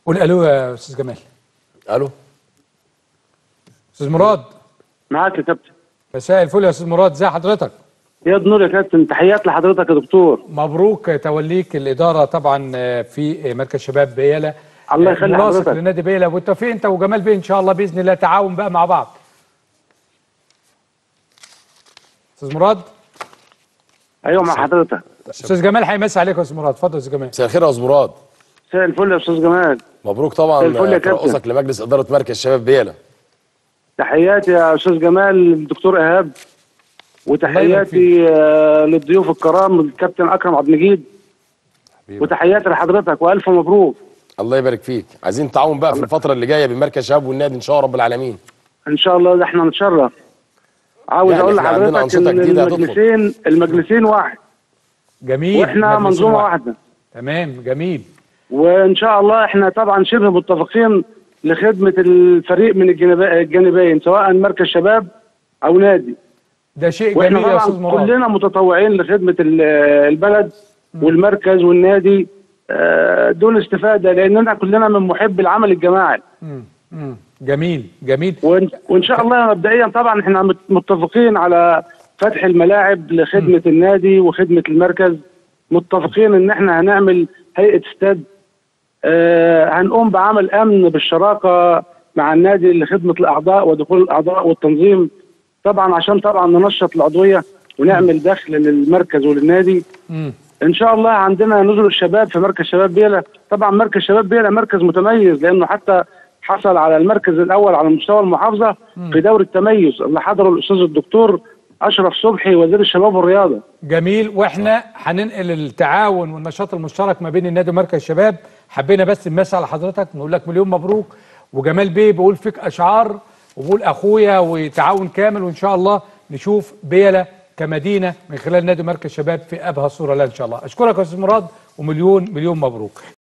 قول الو يا استاذ جمال الو استاذ مراد معاك يا كابتن مساء الفل يا استاذ مراد ازي حضرتك يا نور يا كابتن تحيات لحضرتك يا دكتور مبروك توليك الاداره طبعا في مركز شباب بيلا الله يخلي مناصف حضرتك. لنادي بيلا والتوفيق انت وجمال بيه ان شاء الله باذن الله تعاون بقى مع بعض استاذ مراد ايوه مع حضرتك استاذ جمال هيمسي عليك يا استاذ مراد اتفضل يا استاذ جمال مساء الخير يا استاذ مراد مساء الفل يا استاذ جمال مبروك مساء طبعا الفل يا كابتن. ترأسك لمجلس اداره مركز شباب بيلا تحياتي يا استاذ جمال للدكتور ايهاب الله يبارك وتحياتي آه، للضيوف الكرام الكابتن اكرم عبد المجيد وتحياتي لحضرتك والف مبروك الله يبارك فيك عايزين تعاون بقى في الفتره اللي جايه بين مركز شباب والنادي ان شاء الله رب العالمين ان شاء الله ده احنا نتشرف عاوز يعني اقول إحنا عندنا لحضرتك أنشطة ان جديدة هتدخل. المجلسين المجلسين واحد جميل واحنا مجلس منظومه واحد. واحده تمام جميل وان شاء الله احنا طبعا شبه متفقين لخدمه الفريق من الجانب- الجانبين سواء مركز شباب او نادي ده شيء واحنا جميل يا استاذ طبعا مراد كلنا متطوعين لخدمه ال- البلد والمركز والنادي آه، دول استفاده لاننا كلنا من محب العمل الجماعي مم. مم. جميل جميل وإن, وان شاء الله مبدئيا طبعا احنا مت- متفقين على فتح الملاعب لخدمه النادي وخدمه المركز متفقين ان احنا هنعمل هيئه استاد آه هنقوم بعمل امن بالشراكه مع النادي لخدمه الاعضاء ودخول الاعضاء والتنظيم طبعا عشان طبعا ننشط العضويه ونعمل دخل للمركز وللنادي مم. ان شاء الله عندنا نزل الشباب في مركز شباب بيلا طبعا مركز شباب بيلا مركز متميز لانه حتى حصل على المركز الاول على مستوى المحافظه في دوري التميز اللي حضره الاستاذ الدكتور اشرف صبحي وزير الشباب والرياضه جميل واحنا هننقل التعاون والنشاط المشترك ما بين النادي ومركز الشباب حبينا بس نمسي على حضرتك نقول لك مليون مبروك وجمال بيه بيقول فيك اشعار وبقول اخويا وتعاون كامل وان شاء الله نشوف بيلا كمدينه من خلال نادي مركز شباب في ابهى صوره لا ان شاء الله اشكرك يا استاذ مراد ومليون مليون مبروك